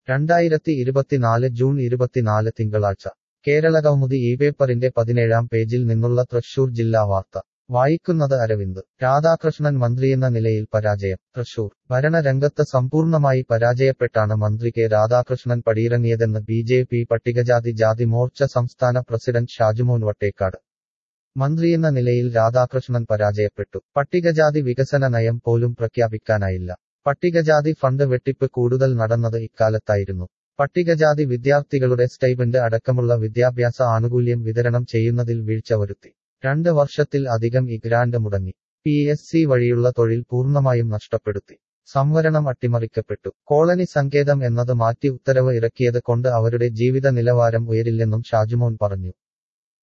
രണ്ടായിരത്തി ഇരുപത്തിനാല് ജൂൺ ഇരുപത്തിനാല് തിങ്കളാഴ്ച കേരളകൗമുദി ഈ പേപ്പറിന്റെ പതിനേഴാം പേജിൽ നിന്നുള്ള തൃശൂർ ജില്ലാ വാർത്ത വായിക്കുന്നത് അരവിന്ദ് രാധാകൃഷ്ണൻ മന്ത്രിയെന്ന നിലയിൽ പരാജയം തൃശൂർ ഭരണരംഗത്ത് സമ്പൂർണമായി പരാജയപ്പെട്ടാണ് മന്ത്രി കെ രാധാകൃഷ്ണൻ പടിയിറങ്ങിയതെന്ന് ബി ജെ പി പട്ടികജാതി ജാതി മോർച്ച സംസ്ഥാന പ്രസിഡന്റ് ഷാജുമോൻ വട്ടേക്കാട് മന്ത്രിയെന്ന നിലയിൽ രാധാകൃഷ്ണൻ പരാജയപ്പെട്ടു പട്ടികജാതി വികസന നയം പോലും പ്രഖ്യാപിക്കാനായില്ല പട്ടികജാതി ഫണ്ട് വെട്ടിപ്പ് കൂടുതൽ നടന്നത് ഇക്കാലത്തായിരുന്നു പട്ടികജാതി വിദ്യാർത്ഥികളുടെ സ്റ്റൈപൻഡ് അടക്കമുള്ള വിദ്യാഭ്യാസ ആനുകൂല്യം വിതരണം ചെയ്യുന്നതിൽ വീഴ്ച വരുത്തി രണ്ട് വർഷത്തിൽ അധികം ഈ ഗ്രാന്റ് മുടങ്ങി പി എസ് സി വഴിയുള്ള തൊഴിൽ പൂർണ്ണമായും നഷ്ടപ്പെടുത്തി സംവരണം അട്ടിമറിക്കപ്പെട്ടു കോളനി സങ്കേതം എന്നത് മാറ്റി ഉത്തരവ് ഇറക്കിയത് കൊണ്ട് അവരുടെ ജീവിത നിലവാരം ഉയരില്ലെന്നും ഷാജുമോൻ പറഞ്ഞു